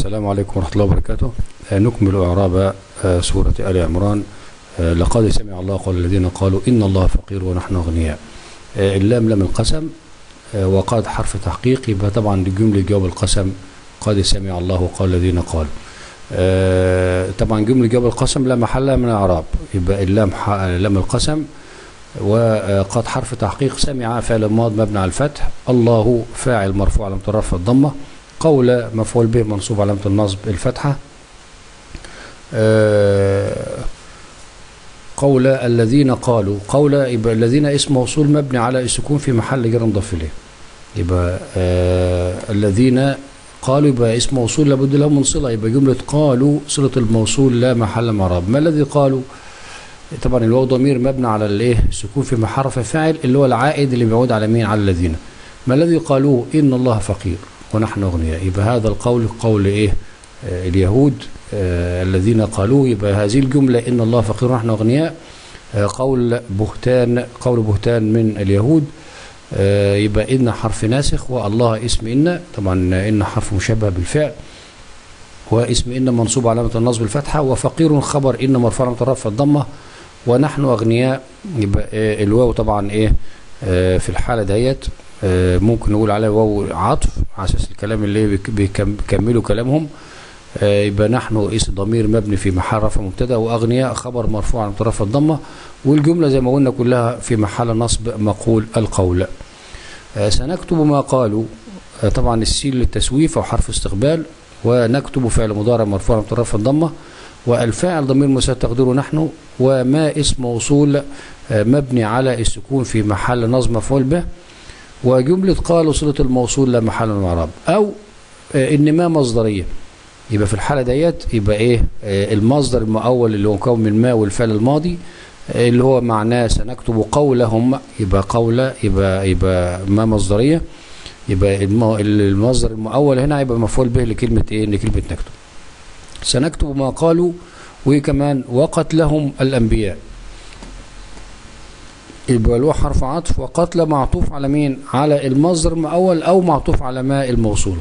السلام عليكم ورحمة الله وبركاته آه، نكمل إعراب آه، سورة آل عمران آه، لقد سمع الله قول الذين قالوا إن الله فقير ونحن أغنياء آه، اللام لام القسم آه، وقد حرف تحقيق يبقى طبعا لجملة جواب القسم قد سمع الله قول الذين قالوا آه، طبعا جملة جواب القسم لا محل لها من الإعراب يبقى اللام ح- لام القسم وقد حرف تحقيق سمع فعل ماض مبني على الفتح الله فاعل مرفوع علامة الرفع الضمة قول مفعول به منصوب علامة النصب الفتحة آه، قول الذين قالوا قول يبقى الذين اسم موصول مبني على السكون في محل جر مضاف اليه يبقى آه الذين قالوا يبقى اسم موصول لابد له من صله يبقى جمله قالوا صله الموصول لا محل من اعراب ما الذي قالوا طبعا الواو ضمير مبني على الايه السكون في محل رفع فاعل اللي هو العائد اللي بيعود على مين على الذين ما الذي قالوه ان الله فقير ونحن اغنياء يبقى هذا القول قول ايه آه اليهود آه الذين قالوه يبقى هذه الجمله ان الله فقير ونحن اغنياء آه قول بهتان قول بهتان من اليهود آه يبقى ان حرف ناسخ والله اسم ان طبعا ان حرف مشبه بالفعل واسم ان منصوب علامه النصب الفتحه وفقير خبر ان مرفوع علامه الرفع الضمه ونحن اغنياء يبقى آه الواو طبعا ايه آه في الحاله ديت آه ممكن نقول عليها واو عطف على اساس الكلام اللي بيك- بيكم- بيكملوا كلامهم آه يبقى نحن اسم ضمير مبني في محل رفع مبتدا واغنياء خبر مرفوع على رفع الضمه والجمله زي ما قلنا كلها في محل نصب مقول القول آه سنكتب ما قالوا آه طبعا السين للتسويف او حرف استقبال ونكتب فعل مضارع مرفوع على رفع الضمه والفاعل ضمير مساعد تقديره نحن وما اسم موصول آه مبني على السكون في محل نصب مفعول به وجملة قالوا صلة الموصول لا محل من الإعراب أو آه، إن ما مصدرية يبقى في الحالة ديت يبقى إيه آه، المصدر المؤول اللي هو مكون من ما والفعل الماضي آه، اللي هو معناه سنكتب قولهم يبقى قول يبقى يبقى ما مصدرية يبقى الم- المصدر المؤول هنا يبقى مفعول به لكلمة إيه لكلمة نكتب سنكتب ما قالوا وكمان وقتلهم الأنبياء يبقى له حرف عطف وقتل معطوف على مين على المصدر المؤول او معطوف على ما الموصول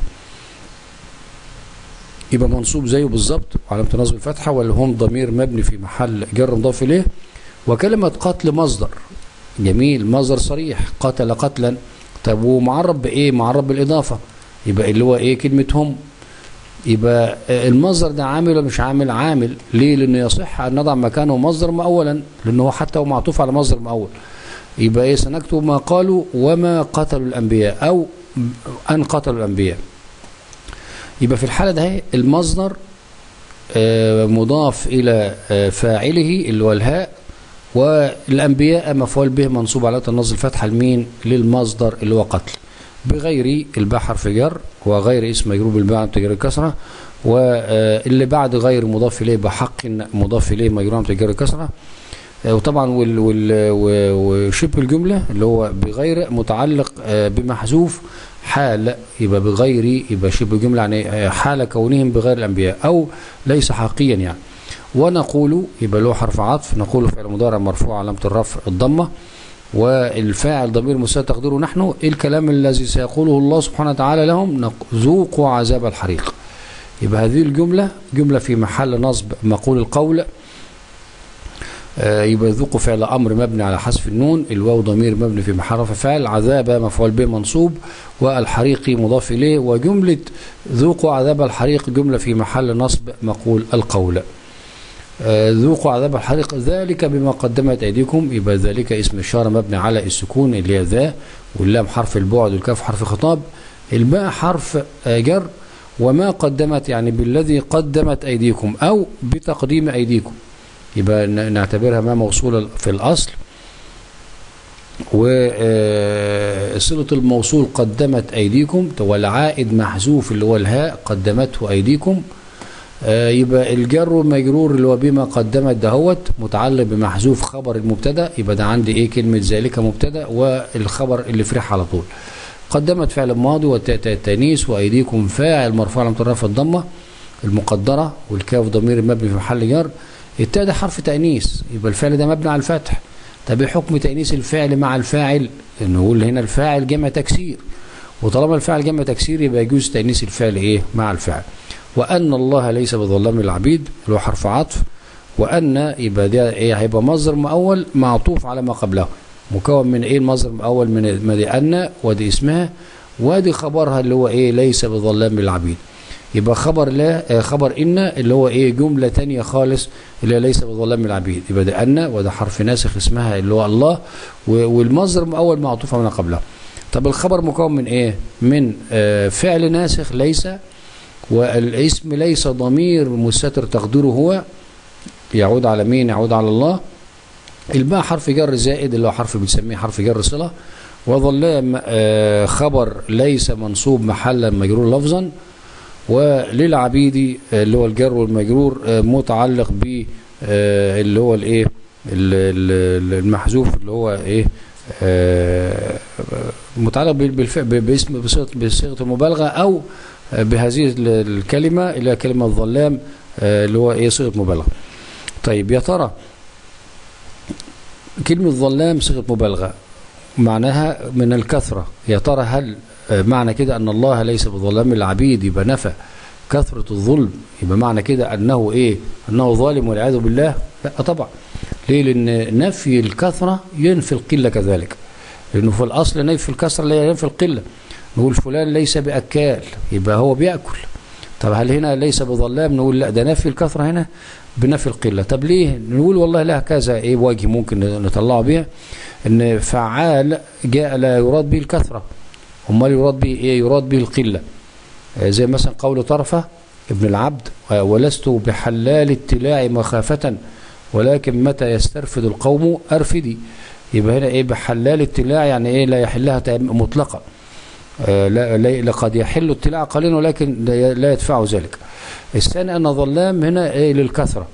يبقى منصوب زيه بالظبط وعلامه نصب الفتحه والهم ضمير مبني في محل جر مضاف اليه وكلمه قتل مصدر جميل مصدر صريح قتل قتلا طب ومعرب بايه معرب بالاضافه يبقى اللي هو ايه كلمه هم يبقى المصدر ده عامل ولا مش عامل عامل ليه لانه يصح ان نضع مكانه مصدر مؤولا لانه هو حتى هو معطوف على مصدر مؤول يبقى ايه سنكتب ما قالوا وما قتلوا الانبياء او ان قتلوا الانبياء يبقى في الحاله ده المصدر آه، مضاف الى آه، فاعله اللي هو الهاء والانبياء مفعول به منصوب على النصب الفتحه لمين للمصدر اللي هو قتل بغير الباء حرف جر وغير اسم مجرور بالباء عن تجري الكسره واللي بعد غير مضاف اليه بحق مضاف اليه مجرور عن تجري الكسره آه، وطبعا وال وال و- وشبه الجمله اللي هو بغير متعلق آه، بمحذوف حال يبقى بغير يبقى شبه الجمله يعني آه، حال كونهم بغير الانبياء او ليس حقيا يعني ونقول يبقى له حرف عطف نقول فعل مضارع مرفوع علامه الرفع الضمه والفاعل ضمير مساعد تقديره نحن الكلام الذي سيقوله الله سبحانه وتعالى لهم نق- ذوقوا عذاب الحريق يبقى هذه الجملة جملة في محل نصب مقول القول آه، يبقى ذوقوا فعل أمر مبني على حذف النون الواو ضمير مبني في محل رفع فاعل عذاب مفعول به منصوب والحريق مضاف إليه وجملة ذوقوا عذاب الحريق جملة في محل نصب مقول القول آه، ذوقوا عذاب الحريق ذلك بما قدمت أيديكم يبقى ذلك اسم إشارة مبني على السكون اللي هي ذا واللام حرف البعد والكاف حرف خطاب الباء حرف آه، جر وما قدمت يعني بالذي قدمت أيديكم أو بتقديم أيديكم يبقى ن- نعتبرها ما موصولة في الأصل وصلة الموصول قدمت أيديكم والعائد محذوف اللي هو الهاء قدمته أيديكم آه، يبقى الجر والمجرور اللي هو بما قدمت دهوت متعلق بمحذوف خبر المبتدا يبقى ده عندي ايه كلمه ذلك مبتدا والخبر اللي فرح على طول قدمت فعل ماضي والتاء التانيث وايديكم فاعل مرفوع على الرفع الضمه المقدره والكاف ضمير مبني في محل جر التاء ده حرف تانيث يبقى الفعل ده مبني على الفتح طب ايه حكم تانيث الفعل مع الفاعل انه نقول هنا الفاعل جمع تكسير وطالما الفعل جمع تكسير يبقى يجوز تانيث الفعل ايه مع الفعل وأن الله ليس بظلام للعبيد اللي هو حرف عطف وأن يبقى ده إيه هيبقى مصدر مؤول معطوف على ما قبله مكون من إيه المصدر المؤول من ما دي أن ودي اسمها وادي خبرها اللي هو إيه ليس بظلام للعبيد يبقى خبر لا آه، خبر إن اللي هو إيه جملة تانية خالص اللي هي ليس بظلام للعبيد يبقى ده أن وده حرف ناسخ اسمها اللي هو الله و- والمصدر المؤول معطوف على ما قبله طب الخبر مكون من إيه من آه، فعل ناسخ ليس والاسم ليس ضمير مستتر تقديره هو يعود على مين يعود على الله الباء حرف جر زائد اللي هو حرف بنسميه حرف جر صلة وظلام آه، خبر ليس منصوب محلا مجرور لفظا وللعبيد آه، اللي هو الجر والمجرور آه، متعلق ب آه، اللي هو الايه ال- ال- المحذوف اللي هو ايه آه، متعلق بال- بالف- باسم بصيغه بصيغه المبالغه او بهذه ال- الكلمه اللي هي كلمه الظلام آه، اللي هو ايه صيغه مبالغه طيب يا ترى كلمة ظلام صيغة مبالغة معناها من الكثرة يا ترى هل آه، معنى كده أن الله ليس بظلام للعبيد يبقى نفى كثرة الظلم يبقى معنى كده أنه إيه أنه ظالم والعياذ بالله لا طبعا ليه لأن نفي الكثرة ينفي القلة كذلك لأنه في الأصل نفي الكثرة لا ينفي القلة نقول فلان ليس بأكال يبقى هو بيأكل طب هل هنا ليس بظلام نقول لا ده نفي الكثرة هنا بنفي القلة طب ليه نقول والله لها كذا ايه وجه ممكن نطلعه بيها ان فعال جاء لا يراد به الكثرة امال يراد به ايه يراد به القلة آه، زي مثلا قول طرفة ابن العبد آه، ولست بحلال التلاع مخافة ولكن متى يسترفد القوم أرفدي يبقى هنا ايه بحلال التلاع يعني ايه لا يحلها تام- مطلقا آه، لا لا- لقد يحل التلاع قليلا ولكن لا لا يدفع ذلك الثاني أن ظلام هنا إيه للكثرة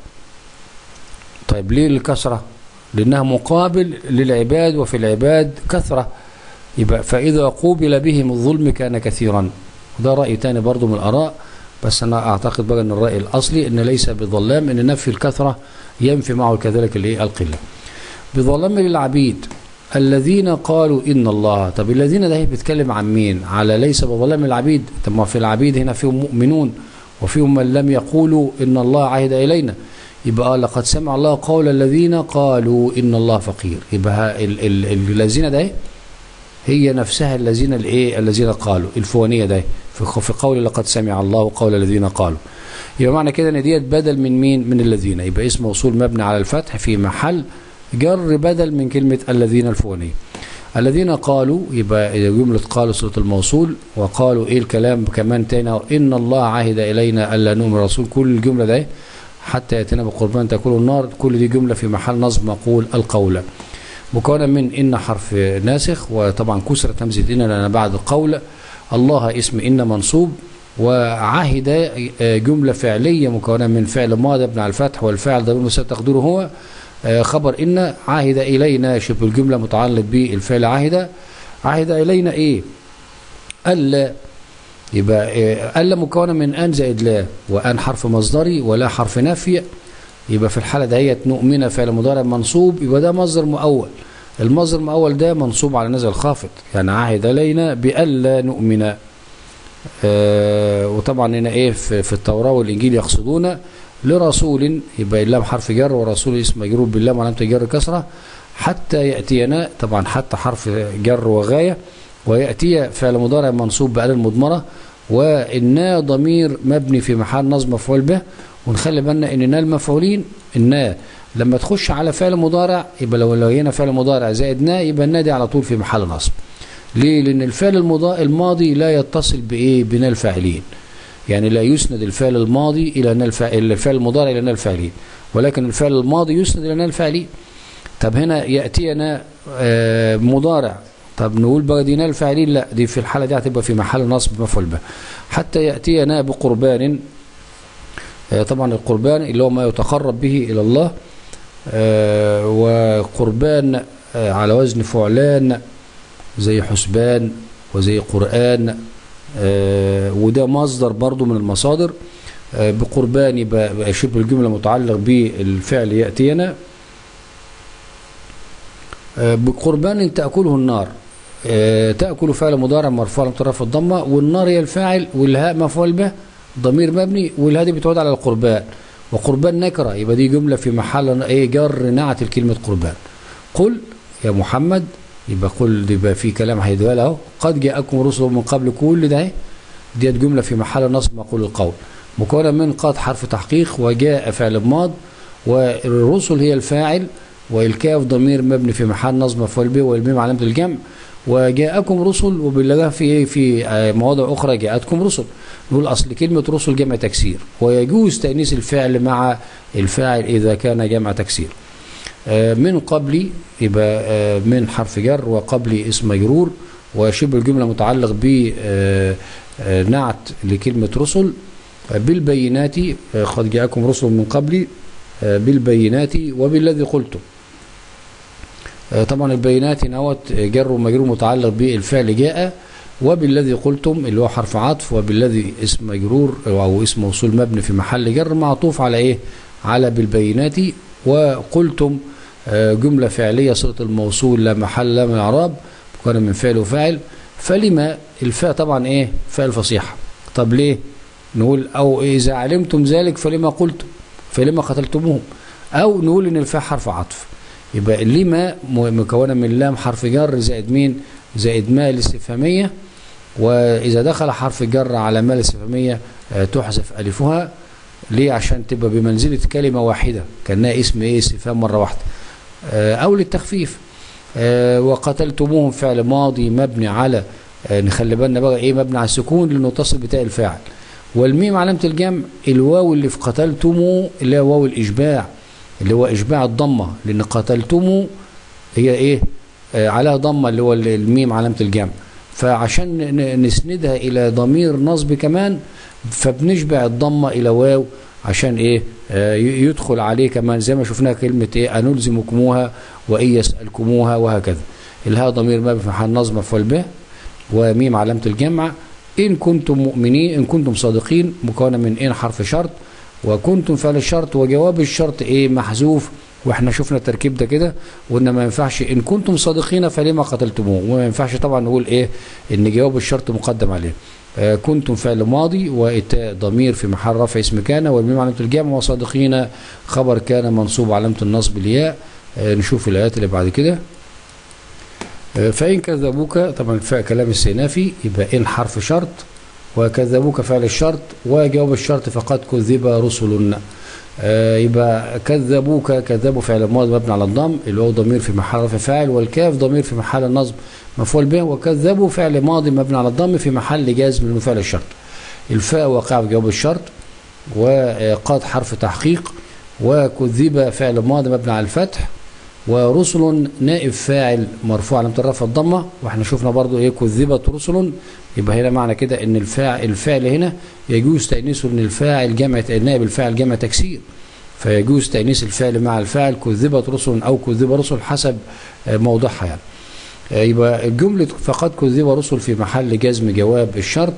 طيب ليه للكثرة لأنها مقابل للعباد وفي العباد كثرة يبقى فإذا قوبل بهم الظلم كان كثيرا ده رأي تاني برضو من الآراء بس أنا أعتقد بقى أن الرأي الأصلي أن ليس بظلام أن نفي الكثرة ينفي معه كذلك الإيه القلة بظلام للعبيد الذين قالوا إن الله طب الذين ده بيتكلم عن مين على ليس بظلام العبيد طب ما في العبيد هنا فيهم مؤمنون وفيهم من لم يقولوا إن الله عهد إلينا يبقى لقد سمع الله قول الذين قالوا إن الله فقير يبقى ال ال ال الذين ده هي نفسها الذين الايه الذين قالوا الفوانيه ده في في قول لقد سمع الله قول الذين قالوا يبقى معنى كده ان ديت بدل من مين من الذين يبقى اسم موصول مبني على الفتح في محل جر بدل من كلمه الذين الفوانيه الذين قالوا يبقى جملة قالوا صلة الموصول وقالوا ايه الكلام كمان تاني ان الله عهد الينا الا نؤمن رسول كل الجملة ده حتى ياتينا بقربان تاكل النار كل دي جملة في محل نصب مقول القول مكونة من إن حرف ناسخ وطبعا كسرت همزة إن لأن بعد القول الله اسم إن منصوب وعهد جملة فعلية مكونة من فعل ماضي ابن على الفتح والفعل ضمير مساء تقديره هو خبر إن عهد إلينا شبه الجملة متعلق بالفعل عهد عهد إلينا إيه ألا يبقى ألا مكونة من أن زائد لا وأن حرف مصدري ولا حرف نفي يبقى في الحالة دهيت نؤمن فعل مضارع منصوب يبقى ده مصدر مؤول المصدر المؤول ده منصوب على نزل خافض يعني عهد علينا بألا نؤمن آه وطبعا هنا ايه في, في التوراة والإنجيل يقصدون لرسول يبقى اللام حرف جر ورسول اسم مجرور باللام وعلامة جر كسرة حتى يأتينا طبعا حتى حرف جر وغاية ويأتي فعل مضارع منصوب بأل المضمرة وإنا ضمير مبني في محل نصب مفعول به ونخلي بالنا ان نا المفعولين النا لما تخش على فعل مضارع يبقى لو لقينا فعل مضارع زائد نا يبقى النا دي على طول في محل نصب ليه لان الفعل الماضي لا يتصل بايه بنا الفاعلين يعني لا يسند الفعل الماضي الى نا الفاعل الفعل المضارع الى نا الفاعلين ولكن الفعل الماضي يسند الى نا الفاعلين طب هنا ياتينا آه مضارع طب نقول بقى دي نا الفاعلين لا دي في الحاله دي هتبقى في محل نصب مفعول به حتى ياتينا بقربان طبعا القربان اللي هو ما يتقرب به إلى الله وقربان على وزن فعلان زي حسبان وزي قرآن وده مصدر برضو من المصادر بقربان يبقى شبه الجملة متعلق بالفعل يأتينا بقربان تأكله النار تأكل فعل مضارع مرفوع لم ترفع الضمة والنار هي الفاعل والهاء مفعول به ضمير مبني والهادي بتعود على القربان وقربان نكرة يبقى دي جملة في محل ايه جر نعت الكلمة قربان قل يا محمد يبقى قل يبقى في كلام هيدوها اهو قد جاءكم رسل من قبل كل ده اهي. ديت جملة في محل نصب مقول القول مكونة من قد حرف تحقيق وجاء فعل ماض والرسل هي الفاعل والكاف ضمير مبني في محل نصب مفعول به والميم علامة الجمع وجاءكم رسل وبالله في ايه في آه، مواضع اخرى جاءتكم رسل نقول اصل كلمة رسل جمع تكسير ويجوز تأنيث الفعل مع الفاعل اذا كان جمع تكسير آه، من قبلي يبقى آه، من حرف جر وقبلي اسم مجرور وشبه الجملة متعلق ب آه، آه، نعت لكلمة رسل آه، بالبينات آه، قد جاءكم رسل من قبلي آه، بالبينات وبالذي قلتم آه، طبعا البينات نوت جر ومجرور متعلق بالفعل جاء وبالذي قلتم اللي هو حرف عطف وبالذي اسم مجرور او اسم موصول مبني في محل جر معطوف على ايه على بالبينات وقلتم آه، جملة فعلية صلة الموصول لا محل لا من اعراب مكونة من فعل وفاعل فلما الفاء طبعا ايه فاء فصيحة طب ليه نقول او اذا علمتم ذلك فلما قلتم فلما قتلتموهم او نقول ان الفاء حرف عطف يبقى لما م- مكونه من لام حرف جر زائد مين زائد ما الاستفهاميه واذا دخل حرف جر على ما الاستفهاميه آه، تحذف الفها ليه عشان تبقى بمنزله كلمه واحده كانها اسم ايه استفهام مره واحده آه، او للتخفيف آه، وقتلتموهم فعل ماضي مبني على آه، نخلي بالنا بقى ايه مبني على السكون لانه تصل بتاء الفاعل والميم علامه الجمع الواو اللي في قتلتموا اللي هو واو الاشباع اللي هو اشباع الضمه لان قتلتموا هي ايه آه عليها ضمه اللي هو الميم علامه الجمع فعشان ن- نسندها الى ضمير نصب كمان فبنشبع الضمه الى واو عشان ايه آه ي- يدخل عليه كمان زي ما شفناها كلمه ايه انلزمكموها وان يسالكموها وهكذا الها ضمير ما في محل نصب مفعول به وميم علامه الجمع ان كنتم مؤمنين ان كنتم صادقين مكونه من ان حرف شرط وكنتم فعل الشرط وجواب الشرط ايه محذوف واحنا شفنا التركيب ده كده وقلنا ما ينفعش ان كنتم صادقين فلما قتلتموه وما ينفعش طبعا نقول ايه ان جواب الشرط مقدم عليه آه كنتم فعل ماضي وإتاء ضمير في محل رفع اسم كان والميم علامة الجمع وصادقين خبر كان منصوب علامة النصب الياء آه نشوف الآيات اللي بعد كده آه فإن كذبوك طبعا الفاء كلام السينافي يبقى إن حرف شرط وكذبوك فعل الشرط وجواب الشرط فقد كذب رسل آه يبقى كذبوك كذبوا فعل ماضي مبني على الضم اللي هو ضمير في محل رفع فاعل والكاف ضمير في محل النصب مفعول به وكذبوا فعل ماضي مبني على الضم في محل جازم لانه فعل الشرط الفاء واقع بجواب الشرط وقاد حرف تحقيق وكذب فعل ماضي مبني على الفتح ورسل نائب فاعل مرفوع علامة الرفع الضمة واحنا شفنا برضو ايه كذبت رسل يبقى هنا معنى كده ان الفاعل الفعل هنا يجوز تأنيثه ان الفاعل جمع نائب الفاعل جمع تكسير فيجوز تأنيث الفعل مع الفاعل كذبت رسل او كذب رسل حسب موضوعها يعني يبقى الجملة فقد كذب رسل في محل جزم جواب الشرط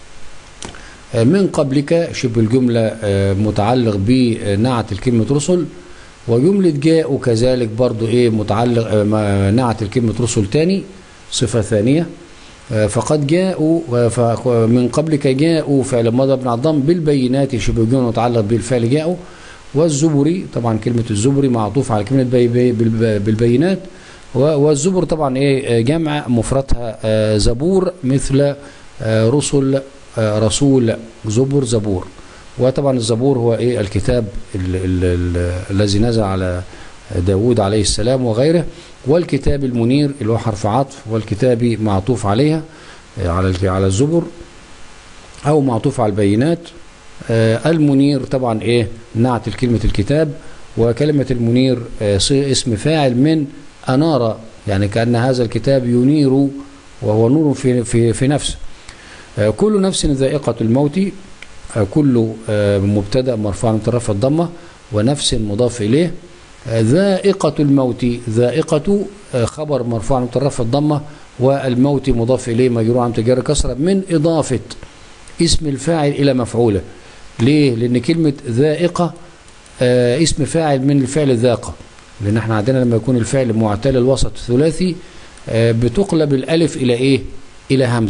من قبلك شبه الجملة متعلق بنعت الكلمة رسل وجملة جاء كذلك برضو ايه متعلق نعت الكلمة رسل تاني صفة ثانية فقد جاءوا من قبلك جاءوا فعل ماضي بن الضم بالبينات شبه الجملة متعلق بالفعل جاءوا والزبري طبعا كلمة الزبري معطوف على كلمة بي بي بالبينات والزبر طبعا ايه جمع مفردها زبور مثل رسل رسول زبر زبور وطبعا الزبور هو ايه الكتاب الذي نزل على داود عليه السلام وغيره والكتاب المنير اللي هو حرف عطف والكتاب معطوف عليها على على الزبر او معطوف على البينات المنير طبعا ايه نعت كلمة الكتاب وكلمة المنير اسم فاعل من أنار يعني كأن هذا الكتاب ينير وهو نور في في في نفسه كل نفس ذائقة الموت كل مبتدا مرفوع من طرف الضمه ونفس مضاف اليه ذائقة الموت ذائقة خبر مرفوع من طرف الضمه والموت مضاف اليه مجرور عن تجار كسره من اضافه اسم الفاعل الى مفعوله ليه لان كلمه ذائقه اسم فاعل من الفعل ذاقه لان احنا عندنا لما يكون الفعل معتل الوسط ثلاثي بتقلب الالف الى ايه الى همزه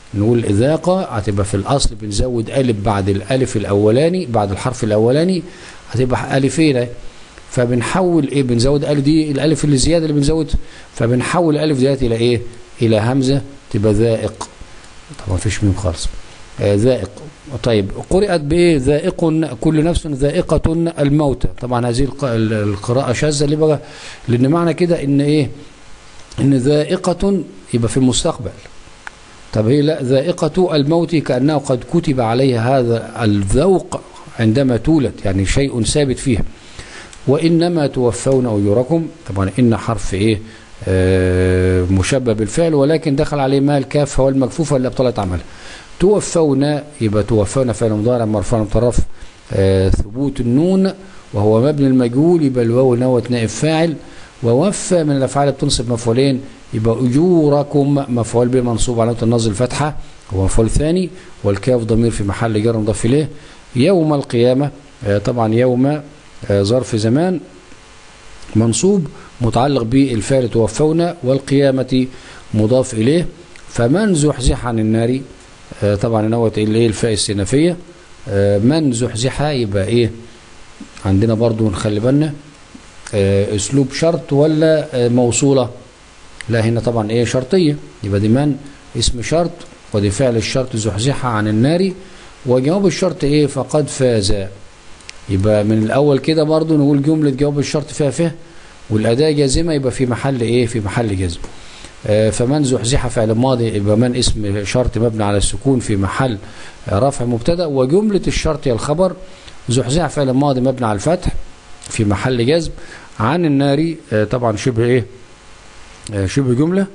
نقول ذاق هتبقى في الاصل بنزود الف بعد الالف الاولاني بعد الحرف الاولاني هتبقى الفين اهي. فبنحول ايه بنزود الف دي الالف اللي زياده اللي بنزود فبنحول الالف ديت الى ايه الى همزه تبقى ذائق طبعا مفيش ميم خالص آه ذائق طيب قرأت بايه ذائق كل نفس ذائقة الموت طبعا هذه الق- ال- القراءة شاذة ليه بقى لان معنى كده ان ايه ان ذائقة يبقى في المستقبل طب هي لا ذائقة الموت كأنه قد كتب عليها هذا الذوق عندما تولد يعني شيء ثابت فيها وإنما توفون أجوركم طبعا إن حرف إيه آه مشبه بالفعل ولكن دخل عليه ما الكاف هو المكفوفة اللي أبطلت عملها توفون يبقى توفون فعل مضارع مرفوع من طرف آه ثبوت النون وهو مبني المجهول يبقى الواو نوة نائب فاعل ووفى من الأفعال بتنصب مفعولين يبقى أجوركم مفعول به منصوب علامة النصب الفتحة هو مفعول ثاني والكاف ضمير في محل جر مضاف إليه يوم القيامة آه طبعا يوم آه ظرف زمان منصوب متعلق بالفعل توفون والقيامة مضاف إليه فمن زحزح عن النار آه طبعا نوت الايه الفاء السنفية آه من زحزح يبقى ايه عندنا برضو نخلي بالنا آه اسلوب شرط ولا آه موصولة لا هنا طبعا ايه شرطية يبقى دي من اسم شرط ودي فعل الشرط زحزح عن النار وجواب الشرط ايه فقد فاز يبقى من الاول كده برضو نقول جملة جواب الشرط فيها فه والاداة جازمة يبقى في محل ايه في محل جزم آه فمن زحزح فعل ماضي يبقى من اسم شرط مبني على السكون في محل رفع مبتدا وجملة الشرط هي الخبر زحزح فعل ماضي مبني على الفتح في محل جزم عن النار آه طبعا شبه ايه آه شبه جملة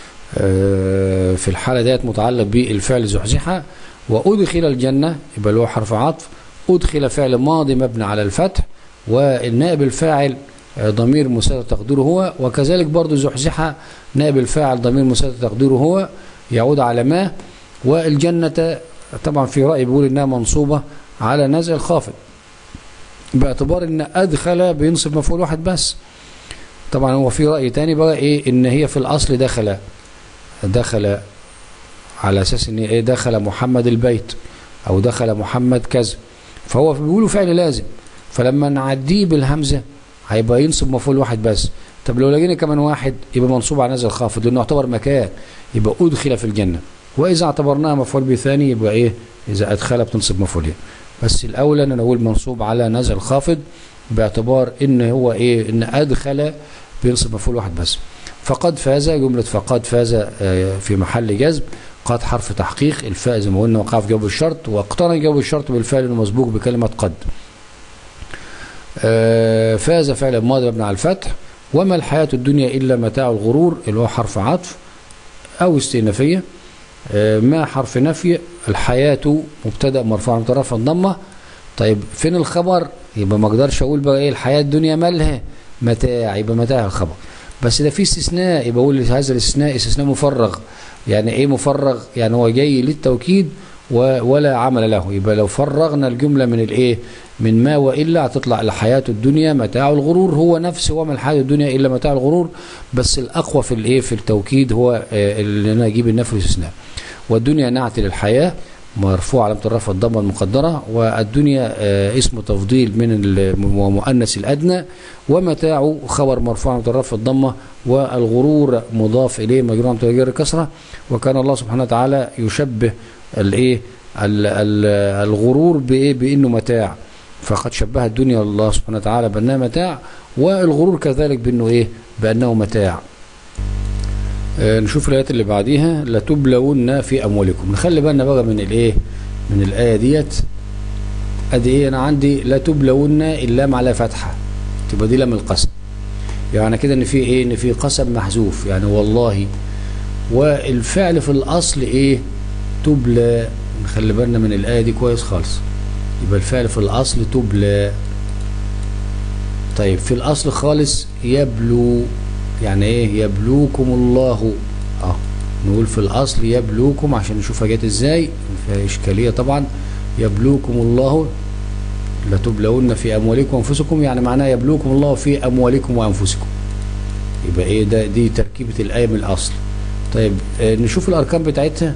في الحالة ديت متعلق بالفعل زحزح وأدخل الجنة يبقى له حرف عطف أدخل فعل ماضي مبني على الفتح والنائب الفاعل ضمير مساعد تقديره هو وكذلك برضو زحزح نائب الفاعل ضمير مساعد تقديره هو يعود على ما والجنة طبعا في رأي بيقول إنها منصوبة على نزع الخافض باعتبار إن أدخل بينصب مفعول واحد بس طبعا هو في رأي تاني بقى إيه إن هي في الأصل دخل دخل على أساس إن إيه دخل محمد البيت أو دخل محمد كذا فهو بيقولوا فعل لازم فلما نعديه بالهمزة هيبقى ينصب مفعول واحد بس طب لو لقينا كمان واحد يبقى منصوب على نزل خافض لانه يعتبر مكان يبقى ادخل في الجنه واذا اعتبرناها مفعول به ثاني يبقى ايه اذا ادخل بتنصب مفعولين بس الاولى ان نقول منصوب على نزل خافض باعتبار ان هو ايه ان ادخل بينصب مفعول واحد بس فقد فاز جمله فقد فاز في محل جذب قد حرف تحقيق الفاء زي ما قلنا وقع في جواب الشرط واقترن جواب الشرط بالفعل المسبوق بكلمه قد فاز فعل ماضي مبني على الفتح وما الحياة الدنيا إلا متاع الغرور اللي هو حرف عطف أو استئنافية ما حرف نفي الحياة مبتدأ مرفوع من طرف الضمة طيب فين الخبر يبقى ما اقدرش اقول بقى ايه الحياة الدنيا مالها متاع يبقى متاع الخبر بس ده في استثناء يبقى اقول هذا الاستثناء استثناء مفرغ يعني ايه مفرغ يعني هو جاي للتوكيد ولا عمل له يبقى لو فرغنا الجملة من الايه من ما وإلا هتطلع الحياة الدنيا متاع الغرور هو نفس وما الحياة الدنيا إلا متاع الغرور بس الأقوى في الايه في التوكيد هو اللي أنا أجيب النفي والاستثناء والدنيا نعت للحياة مرفوع علامة الرفع الضمة المقدرة والدنيا اسم تفضيل من ومؤنث الأدنى ومتاع خبر مرفوع علامة الرفع الضمة والغرور مضاف إليه مجرور علامة الجر الكسرة وكان الله سبحانه وتعالى يشبه الايه الغرور بايه بانه متاع فقد شبه الدنيا الله سبحانه وتعالى بانها متاع والغرور كذلك بانه ايه بانه متاع آه نشوف الايات اللي بعديها لتبلون في اموالكم نخلي بالنا بقى من الايه من الايه ديت ادي ايه انا عندي لا تبلون اللام على فتحه تبقى دي لام القسم يعني كده ان في ايه ان في قسم محذوف يعني والله والفعل في الاصل ايه تبلى نخلي بالنا من الايه دي كويس خالص يبقى الفعل في الأصل تبلى طيب في الأصل خالص يبلو يعني إيه يبلوكم الله اه نقول في الأصل يبلوكم عشان نشوفها جت إزاي فيها إشكالية طبعا يبلوكم الله لتبلون في أموالكم وأنفسكم يعني معناه يبلوكم الله في أموالكم وأنفسكم يبقى إيه ده دي تركيبة الآية من الأصل طيب آه نشوف الأركان بتاعتها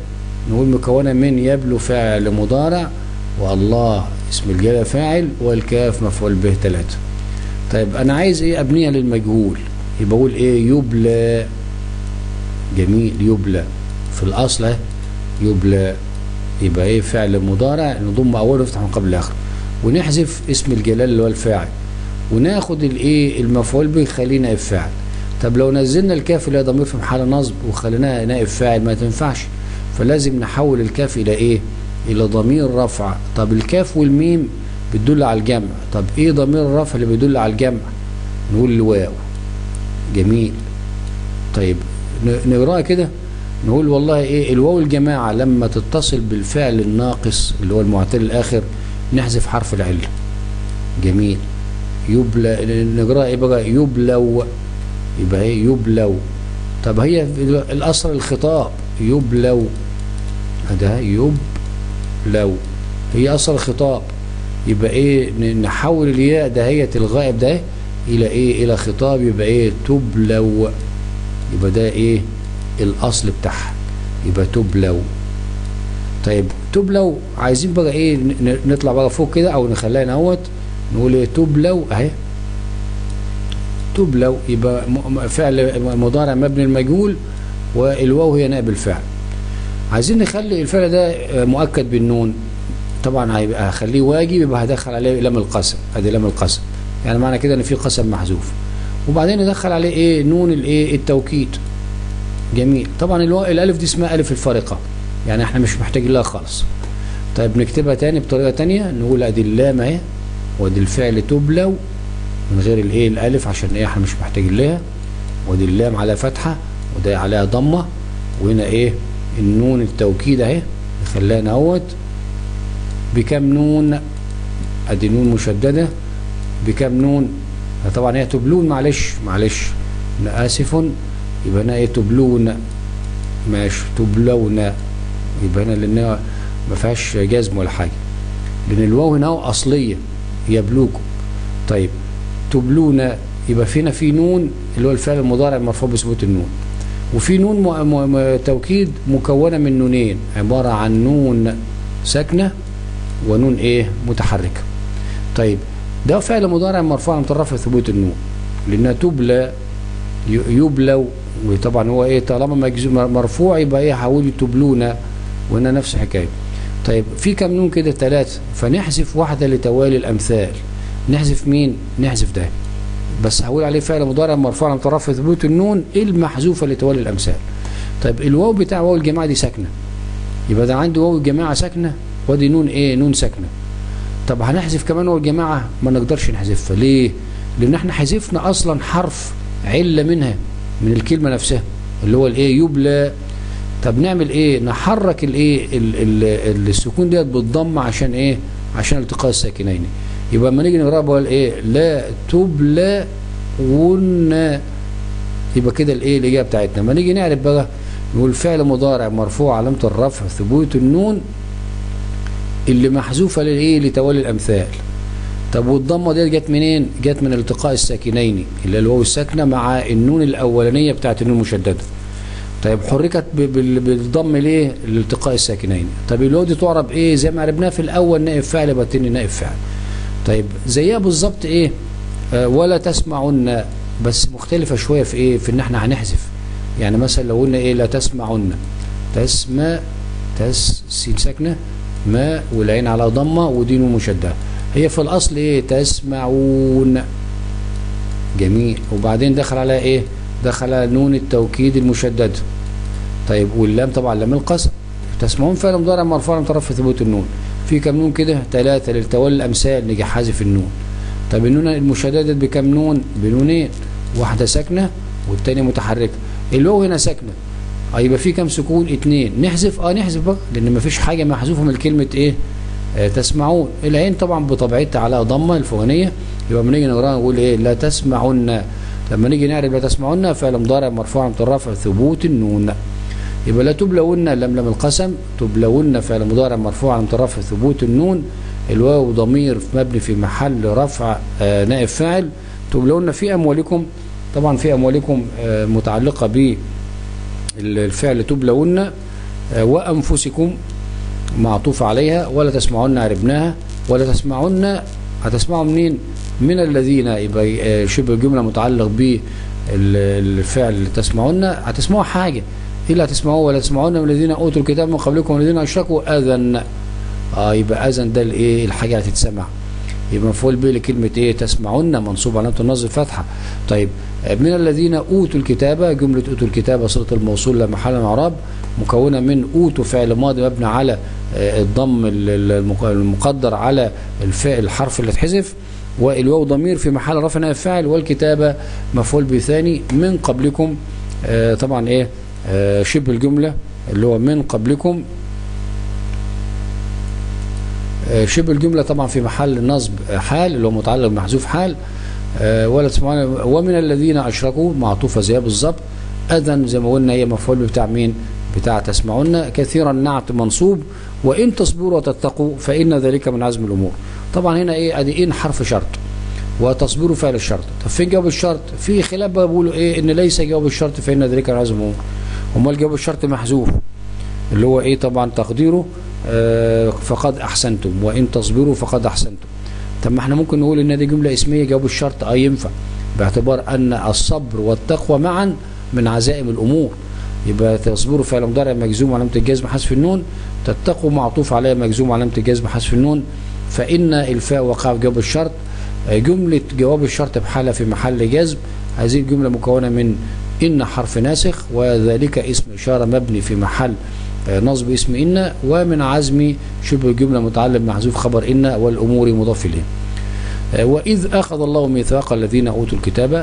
نقول مكونة من يبلو فعل مضارع والله اسم الجلالة فاعل والكاف مفعول به ثلاثة طيب أنا عايز إيه أبنية للمجهول يبقى أقول إيه يبلى جميل يبلى في الأصل أهي يبلى يبقى إيه فعل مضارع نضم أوله ونفتح من قبل آخر ونحذف اسم الجلال اللي هو الفاعل وناخد الإيه المفعول به خليه نائب فاعل طب لو نزلنا الكاف اللي هي ضمير في محل نصب وخليناها نائب فاعل ما تنفعش فلازم نحول الكاف إلى إيه إلى ضمير رفع طب الكاف والميم بتدل على الجمع طب إيه ضمير الرفع اللي بيدل على الجمع نقول الواو جميل طيب نقراها كده نقول والله ايه الواو الجماعة لما تتصل بالفعل الناقص اللي هو المعتل الاخر نحذف حرف العلة جميل يبلى نقراها ايه بقى يبلو يبقى ايه يبلو طب هي الاصل الخطاب يبلو ده يبلو هي اصل الخطاب يبقى ايه نحول الياء دهية الغائب ده الى ايه الى خطاب يبقى ايه تبلو يبقى ده ايه الاصل بتاعها يبقى تبلو طيب تبلو عايزين بقى ايه نطلع بقى فوق كده او نخليها نهوت نقول ايه تبلو اهي تبلو يبقى فعل مضارع مبني المجهول والواو هي نائب الفعل عايزين نخلي الفعل ده مؤكد بالنون طبعا هيبقى هخليه واجب يبقى هدخل عليه لام القسم ادي لام القسم يعني معنى كده ان في قسم محذوف وبعدين ندخل عليه ايه نون الايه التوكيد جميل طبعا الو... الالف دي اسمها الف الفارقه يعني احنا مش محتاجين لها خالص طيب نكتبها تاني بطريقه تانية نقول ادي اللام اهي وادي الفعل تبلو من غير الايه الالف عشان ايه احنا مش محتاجين لها وادي اللام على فتحه وده عليها ضمه وهنا ايه النون التوكيد اهي خلانا اهوت بكم نون ادي نون مشدده بكم نون طبعا هي تبلون معلش معلش انا اسف يبقى هنا ايه تبلون ماشي تبلون يبقى هنا لانها ما فيهاش جزم ولا حاجه لان الواو هنا اصليه يبلوكم طيب تبلون يبقى فينا في نون اللي هو الفعل المضارع المرفوع بثبوت النون وفي نون م... م... توكيد مكونه من نونين عباره عن نون ساكنه ونون ايه متحركه طيب ده فعل مضارع مرفوع عن طرف ثبوت النون لانها تبلى يبلو وطبعا هو ايه طالما مرفوع يبقى ايه حاولوا تبلونا وهنا نفس الحكايه طيب في كم نون كده ثلاثه فنحذف واحده لتوالي الامثال نحذف مين نحذف ده بس هقول عليه فعل مضارع مرفوع عن طرف ثبوت النون المحذوفه لتوالي الامثال طيب الواو بتاع واو الجماعه دي ساكنه يبقى ده عندي واو الجماعه ساكنه وادي نون ايه نون ساكنه طب هنحذف كمان واو الجماعه ما نقدرش نحذفها ليه لان احنا حذفنا اصلا حرف عله منها من الكلمه نفسها اللي هو الايه يبلى طب نعمل ايه نحرك الايه السكون ديت بالضم عشان ايه عشان التقاء الساكنين يبقى لما نيجي نقراها بقول ايه لا تبلى ون يبقى كده الايه الاجابه بتاعتنا لما نيجي نعرف بقى نقول فعل مضارع مرفوع علامه الرفع ثبوت النون اللي محذوفه للايه لتوالي الامثال طب والضمه ديت جت منين جت من التقاء الساكنين اللي هو الواو الساكنه مع النون الاولانيه بتاعت النون المشدده طيب حركت بالضم ليه لالتقاء الساكنين طب الواو دي تعرب ايه زي ما عرفناها في الاول نائب فاعل يبقى التاني نائب فاعل طيب زيها بالظبط ايه آه ولا تسمعن بس مختلفه شويه في ايه في ان احنا هنحذف يعني مثلا لو قلنا ايه لا تسمعن تسمع تس سين ساكنه ما والعين على ضمه ودي نون مشدده هي في الاصل ايه تسمعون جميل وبعدين دخل على ايه دخل على نون التوكيد المشدد طيب واللام طبعا لام القسم تسمعون فعل مضارع مرفوع من طرف ثبوت النون في كم نون كده ثلاثة للتولي الامثال نيجي حذف النون طب النون المشددة بكم نون بنونين واحدة ساكنة والتانية متحركة الواو هنا ساكنة اه يبقى في كم سكون اتنين نحذف اه نحذف بقى لان مفيش حاجة محذوفة من كلمة ايه آه تسمعون العين طبعا بطبيعتها عليها ضمه الفوقانيه يبقى لما نيجي نقراها نقول ايه لا تسمعن لما نيجي نعرف لا تسمعن فعل مضارع مرفوع من الرفع ثبوت النون يبقى لا تبلون لم لم القسم تبلون فعل مضارع مرفوع من الرفع ثبوت النون الواو ضمير مبني في محل رفع آه نائب فاعل تبلون في اموالكم طبعا في اموالكم آه متعلقه ب الفعل تبلون آه، وأنفسكم معطوف عليها ولا تسمعن عربناها ولا تسمعن هتسمعوا منين من الذين يبقى آه، شبه الجملة متعلق بالفعل اللي تسمعن هتسمعوا حاجة ايه اللي هتسمعوه ولا تسمعون من الذين اوتوا الكتاب من قبلكم والذين اشركوا اذن اه يبقى اذن ده الايه الحاجه اللي هتتسمع يبقى مفعول به لكلمه ايه تسمعون منصوب علامه النصب فتحه طيب آه، من الذين اوتوا الكتاب جمله اوتوا الكتاب صله الموصول لا محل من اعراب مكونه من اوتوا فعل ماضي مبني على آه، الضم ال- ال- المق- المقدر على الفعل الحرف اللي اتحذف والواو ضمير في محل رفع نائب فاعل والكتابه مفعول به ثاني من قبلكم آه، طبعا ايه آه، شبه الجمله اللي هو من قبلكم آه، شبه الجملة طبعا في محل نصب آه، حال اللي هو متعلق بمحذوف حال آه، ولا تسمعون ومن الذين أشركوا معطوفة زيها بالظبط أذن زي ما قلنا هي مفعول بتاع مين بتاع تسمعون كثيرا نعت منصوب وإن تصبروا وتتقوا فإن ذلك من عزم الأمور طبعا هنا إيه أدي إن حرف شرط وتصبروا فعل الشرط طب فين جواب الشرط في خلاف بقى بيقولوا إيه إن ليس جواب الشرط فإن ذلك من عزم الأمور امال جواب الشرط محذوف اللي هو ايه طبعا تقديره آه فقد احسنتم وان تصبروا فقد احسنتم طب ما احنا ممكن نقول ان دي جمله اسميه جواب الشرط اه ينفع باعتبار ان الصبر والتقوى معا من عزائم الامور يبقى تصبروا فعل مضارع مجزوم علامه الجزم حذف النون تتقوا معطوف عليها مجزوم علامه الجزم حذف النون فان الفاء وقع في جواب الشرط آه، جمله جواب الشرط بحاله في محل جزم هذه الجمله مكونه من إن حرف ناسخ وذلك اسم إشارة مبني في محل آه، نصب اسم إن ومن عزم شبه الجملة متعلم محذوف خبر إن والأمور مضاف إليه آه، وإذ أخذ الله ميثاق الذين أوتوا الكتاب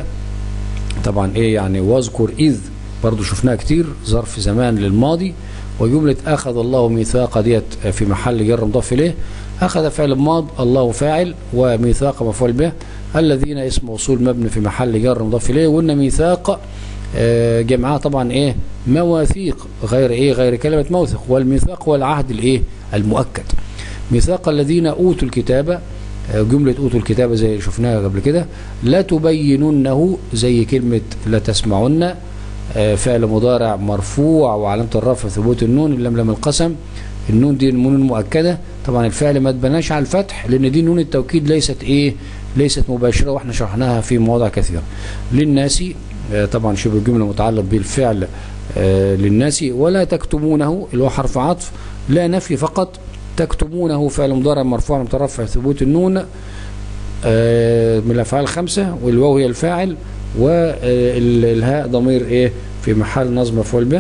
طبعا إيه يعني واذكر إذ برضو شفناها كتير ظرف زمان للماضي وجملة أخذ الله ميثاق ديت في محل جر مضاف إليه أخذ فعل ماض الله فاعل وميثاق مفعول به الذين اسم موصول مبني في محل جر مضاف إليه وإن ميثاق آه، جمعها طبعا ايه مواثيق غير ايه غير كلمة موثق والميثاق هو العهد الايه المؤكد ميثاق الذين اوتوا الكتاب آه، جملة اوتوا الكتاب زي شفناها قبل كده لا تبيننه زي كلمة لا تسمعن آه، فعل مضارع مرفوع وعلامة الرفع ثبوت النون اللملم القسم النون دي النون المؤكدة طبعا الفعل ما تبناش على الفتح لان دي نون التوكيد ليست ايه ليست مباشرة واحنا شرحناها في مواضع كثيرة للناس آه، طبعا شبه الجملة متعلق بالفعل آه، للناس ولا تكتمونه اللي هو حرف عطف لا نفي فقط تكتمونه فعل مضارع مرفوع مترفع ثبوت النون آه، من الافعال الخمسه والواو هي الفاعل والهاء ضمير ايه في محل نصب مفعول به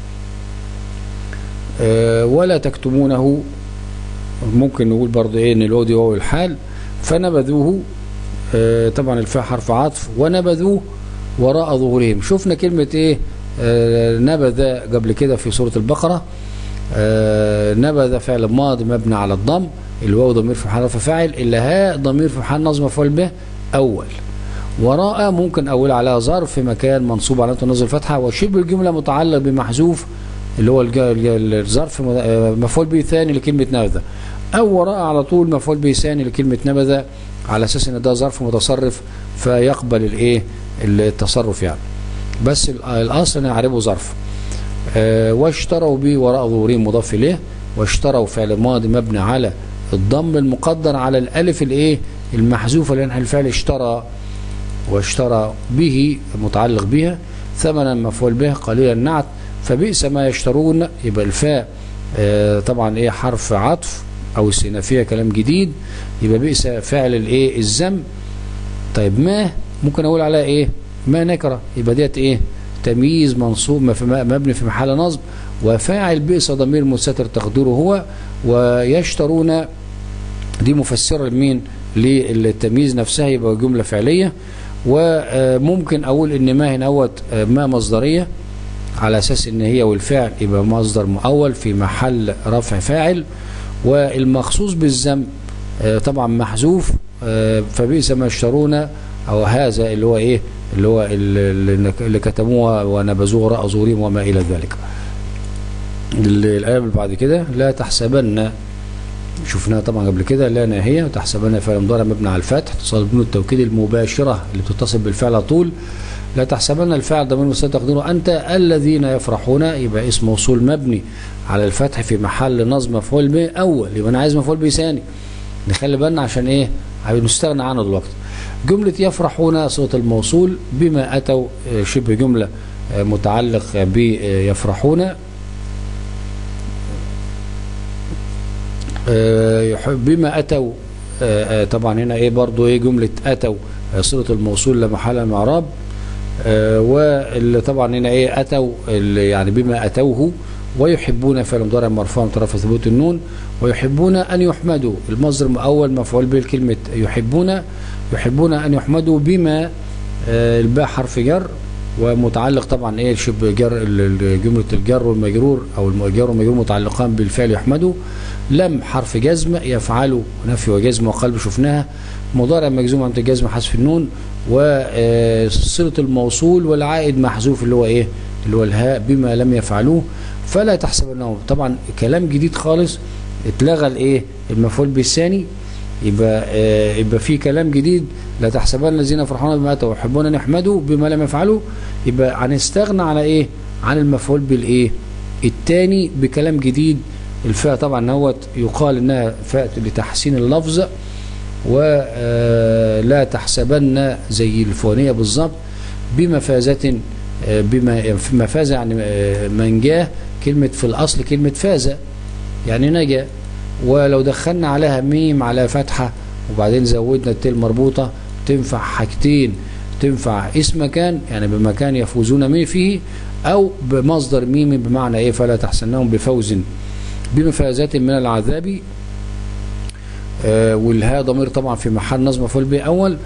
آه، ولا تكتمونه ممكن نقول برضه ايه ان الواو دي واو الحال فنبذوه آه، طبعا الفاء حرف عطف ونبذوه وراء ظهورهم شفنا كلمة ايه آه، نبذ قبل كده في سورة البقرة آه، نبذ فعل ماضي مبني على الضم الواو ضمير في محل رفع فاعل الهاء ضمير في محل نصب مفعول به اول وراء ممكن اقول عليها ظرف في مكان منصوب علامه النصب الفتحه وشبه الجمله متعلق بمحذوف اللي هو الج- الج- الظرف م- آه، مفعول به ثاني لكلمه نبذ او وراء على طول مفعول به ثاني لكلمه نبذ على اساس ان ده ظرف متصرف فيقبل الايه التصرف يعني بس ال- الاصل نعربه ظرف آه، واشتروا به وراء ظهورهم مضاف اليه واشتروا فعل ماضي مبني على الضم المقدر على الالف الايه المحذوفه لان الفعل اشترى واشترى به متعلق بها ثمنا مفعول به قليلا نعت فبئس ما يشترون يبقى الفاء آه، طبعا ايه حرف عطف او استئنافيه كلام جديد يبقى بئس فعل الايه الذم طيب ما ممكن اقول عليها ايه ما نكره يبقى ديت ايه تمييز منصوب مف- مبني في محل نصب وفاعل بئس ضمير مستتر تقديره هو ويشترون دي مفسره لمين للتمييز نفسها يبقى جمله فعليه وممكن اقول ان ما هنا هوت ما مصدريه على اساس ان هي والفعل يبقى مصدر مؤول في محل رفع فاعل والمخصوص بالذنب آه، طبعا محذوف آه، فبئس ما يشترون او هذا اللي هو ايه اللي هو اللي اللي كتموه ونبذوه وراء ظهورهم وما الى ذلك ال- الايه اللي بعد كده لا تحسبن شفناها طبعا قبل كده لا ناهيه وتحسبن فعل مضارع مبني على الفتح اتصال بنون التوكيد المباشره اللي بتتصل بالفعل على طول لا تحسبن الفاعل ضمير مستتر تقديره انت الذين يفرحون يبقى اسم موصول مبني على الفتح في محل نصب مفعول به اول يبقى انا عايز مفعول به ثاني نخلي بالنا عشان ايه نستغنى عنه دلوقتي جملة يفرحون صلة الموصول بما أتوا شبه جملة متعلق بيفرحون بما أتوا طبعا هنا ايه برضو ايه جملة أتوا صلة الموصول لمحل المعراب واللي طبعا هنا ايه أتوا يعني بما أتوه ويحبون فعل مضارع مرفوع من طرف ثبوت النون ويحبون أن يحمدوا المصدر المؤول مفعول به كلمة يحبون يحبون أن يحمدوا بما الباء حرف جر ومتعلق طبعا ايه شبه جر جملة الجر والمجرور او الجر والمجرور متعلقان بالفعل يحمدوا لم حرف جزم يفعلوا نفي وجزم وقلب شفناها مضارع مجزوم عند الجزم حذف النون وصلة الموصول والعائد محذوف اللي هو ايه اللي هو الهاء بما لم يفعلوه فلا تحسب انه طبعا كلام جديد خالص اتلغى الايه المفعول به الثاني يبقى آه يبقى في كلام جديد لا تحسبن الذين يفرحون بما اتوا ويحبون ان يحمدوا بما لم يفعلوا يبقى هنستغنى على ايه عن المفعول بالايه الثاني بكلام جديد الفاء طبعا هو يقال انها فاء لتحسين اللفظ ولا تحسبن زي الفوانيه بالظبط بمفازه بما مفازه يعني منجاه كلمه في الاصل كلمه فاز يعني نجا ولو دخلنا عليها ميم على فتحة وبعدين زودنا التاء مربوطة تنفع حاجتين تنفع اسم مكان يعني بمكان يفوزون مي فيه أو بمصدر ميم بمعنى إيه فلا تحسنهم بفوز بمفازات من العذاب آه والهاء ضمير طبعا في محل نصب مفعول به أول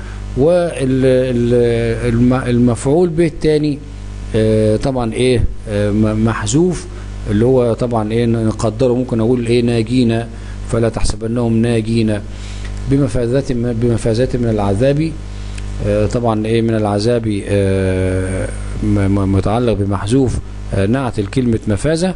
والمفعول به الثاني آه طبعا إيه آه محذوف اللي هو طبعا ايه نقدره ممكن اقول ايه ناجينا فلا تحسبنهم ناجينا بمفازات بمفازات من العذاب آه طبعا ايه من العذاب آه متعلق بمحذوف آه نعت الكلمة مفازة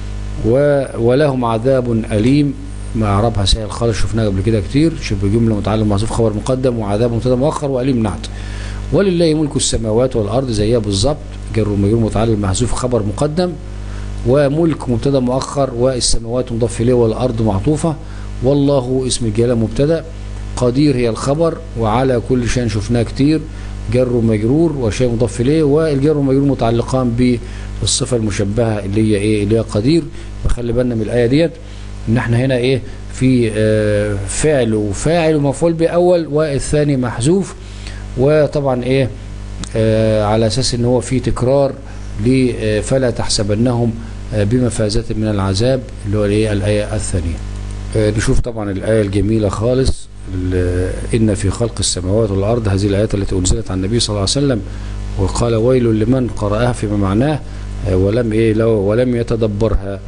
ولهم عذاب أليم ما اعربها سهل خالص شفناها قبل كده كتير شبه جملة متعلق بمحذوف خبر مقدم وعذاب مبتدا مؤخر وأليم نعت ولله ملك السماوات والأرض زيها بالظبط جر ومجرور متعلق بمحذوف خبر مقدم وملك مبتدا مؤخر والسماوات مضاف اليه والارض معطوفه والله اسم الجلاله مبتدا قدير هي الخبر وعلى كل شيء شفناه كتير جر ومجرور وشيء مضاف اليه والجر والمجرور متعلقان بالصفه المشبهه اللي هي ايه اللي هي قدير فخلي بالنا من الايه ديت ان احنا هنا ايه في آه فعل وفاعل ومفعول به اول والثاني محذوف وطبعا ايه آه على اساس ان هو في تكرار فلا تحسبنهم بمفازة من العذاب اللي هو الايه الآية الثانية نشوف طبعا الآية الجميلة خالص إن في خلق السماوات والأرض هذه الآيات التي أنزلت عن النبي صلى الله عليه وسلم وقال ويل لمن قرأها فيما معناه ولم إيه لو ولم يتدبرها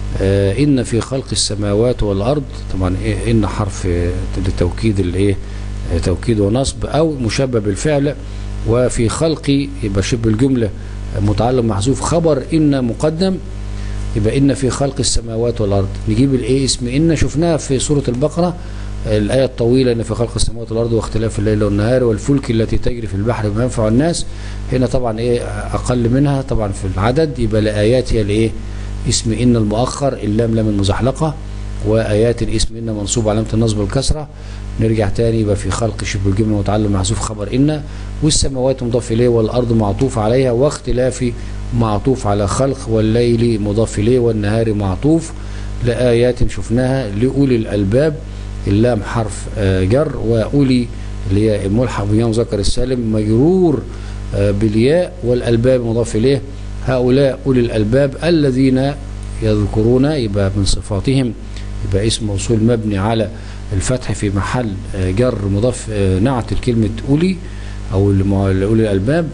إن في خلق السماوات والأرض طبعا إيه إن حرف لتوكيد الإيه توكيد ونصب أو مشبه بالفعل وفي خلق يبقى شبه الجملة متعلق محذوف خبر إن مقدم يبقى إن في خلق السماوات والأرض نجيب الإيه اسم إن شفناها في سورة البقرة الآية الطويلة إن في خلق السماوات والأرض واختلاف الليل والنهار والفلك التي تجري في البحر بما ينفع الناس هنا طبعا إيه أقل منها طبعا في العدد يبقى لآيات هي الإيه اسم إن المؤخر اللام لام المزحلقة وآيات الاسم إن منصوب علامة النصب والكسرة نرجع تاني يبقى في خلق شبه الجملة متعلم محذوف خبر إن والسماوات مضاف إليه والأرض معطوف عليها واختلاف معطوف على خلق والليل مضاف إليه والنهار معطوف لآيات شفناها لأولي الألباب اللام حرف جر وأولي اللي هي ملحق بيوم ذكر السالم مجرور بالياء والألباب مضاف إليه هؤلاء أولي الألباب الذين يذكرون يبقى من صفاتهم يبقى اسم موصول مبني على الفتح في محل جر مضاف نعت الكلمة أولي أو أولي الألباب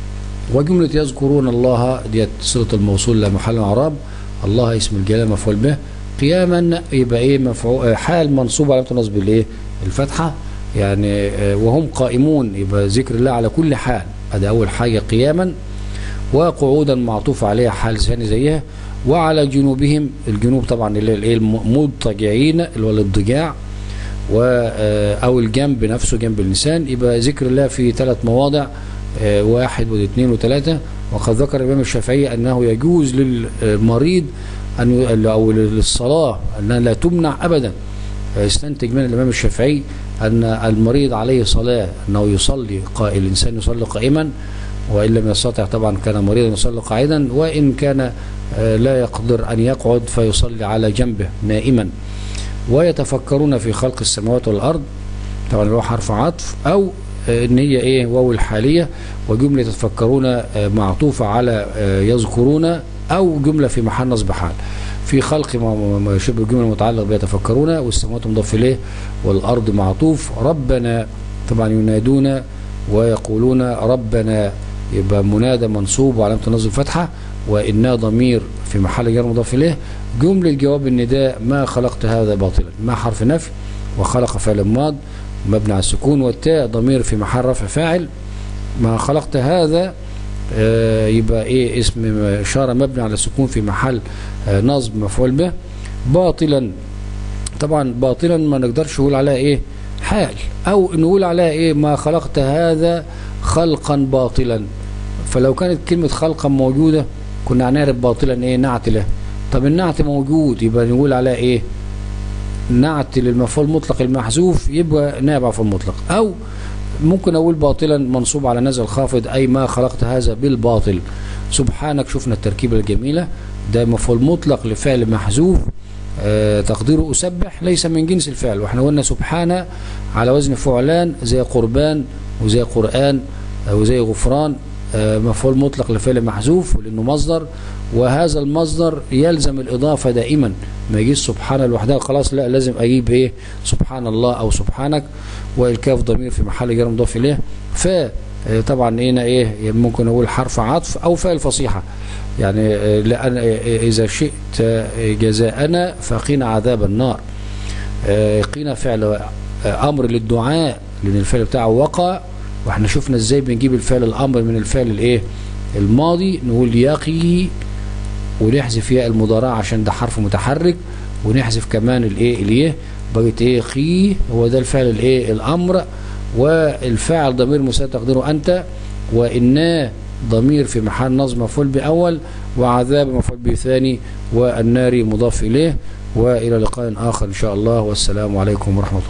وجملة يذكرون الله ديت صلة الموصول لمحل اعراب الله اسم الجلال مفعول به قياما يبقى ايه مفعول حال منصوب على نصب الايه الفتحة يعني وهم قائمون يبقى ذكر الله على كل حال هذا أول حاجة قياما وقعودا معطوف عليها حال ثاني زيها وعلى جنوبهم الجنوب طبعا اللي هي المضطجعين اللي هو الاضطجاع و او الجنب نفسه جنب اللسان يبقى ذكر الله في ثلاث مواضع آه، واحد واثنين وثلاثة وقد ذكر الإمام الشافعي أنه يجوز للمريض أن ي- أو للصلاة أنها لا تمنع أبدا يستنتج من الإمام الشافعي أن المريض عليه صلاة أنه يصلي قائل الإنسان يصلي قائما وإن لم يستطع طبعا كان مريضا يصلي قاعدا وإن كان آه، لا يقدر أن يقعد فيصلي على جنبه نائما ويتفكرون في خلق السماوات والأرض طبعا اللي هو حرف عطف أو آه، إن هي إيه واو الحالية وجملة يتفكرون آه، معطوفة على آه، يذكرون أو جملة في محل نصب حال في خلق ما- ما ما شبه الجملة المتعلق بيتفكرون والسماوات مضاف إليه والأرض معطوف ربنا طبعا ينادون ويقولون ربنا يبقى منادى منصوب وعلامة النصب الفتحة وإنا ضمير في محل جر مضاف إليه جملة جواب النداء ما خلقت هذا باطلا ما حرف نفي وخلق فعل ماض مبني على السكون والتاء ضمير في محل رفع فاعل ما خلقت هذا آه، يبقى ايه اسم اشاره مبني على السكون في محل آه، نصب مفعول به باطلا طبعا باطلا ما نقدرش نقول عليها ايه حال او نقول عليها ايه ما خلقت هذا خلقا باطلا فلو كانت كلمة خلقا موجودة كنا هنعرف باطلا ايه نعت له طب النعت موجود يبقى نقول عليها ايه نعت للمفعول المطلق المحذوف يبقى نائب عن المطلق او ممكن اقول باطلا منصوب على نزل خافض اي ما خلقت هذا بالباطل سبحانك شفنا التركيبه الجميله ده مفعول مطلق لفعل محذوف آه تقديره اسبح ليس من جنس الفعل واحنا قلنا سبحانه على وزن فعلان زي قربان وزي قران آه وزي غفران آه مفعول مطلق لفعل محذوف لانه مصدر وهذا المصدر يلزم الاضافه دائما ما يجيش سبحان لوحدها خلاص لا لازم اجيب ايه سبحان الله او سبحانك والكاف ضمير في محل جر مضاف اليه ف آه، طبعا هنا ايه ممكن اقول حرف عطف او فعل فصيحه يعني آه، لأن آه، اذا شئت آه، جزاءنا فقنا عذاب النار آه، قينا فعل آه، امر للدعاء لان الفعل بتاعه وقع واحنا شفنا ازاي بنجيب الفعل الامر من الفعل الايه الماضي نقول يقي ونحذف ياء المضارعه عشان ده حرف متحرك ونحذف كمان الايه اليه بقت ايه خي هو ده الفعل الايه الامر والفاعل ضمير مساعد تقديره انت وإنا ضمير في محل نصب مفعول بأول وعذاب مفعول به ثاني والنار مضاف إليه وإلى لقاء آخر إن شاء الله والسلام عليكم ورحمة الله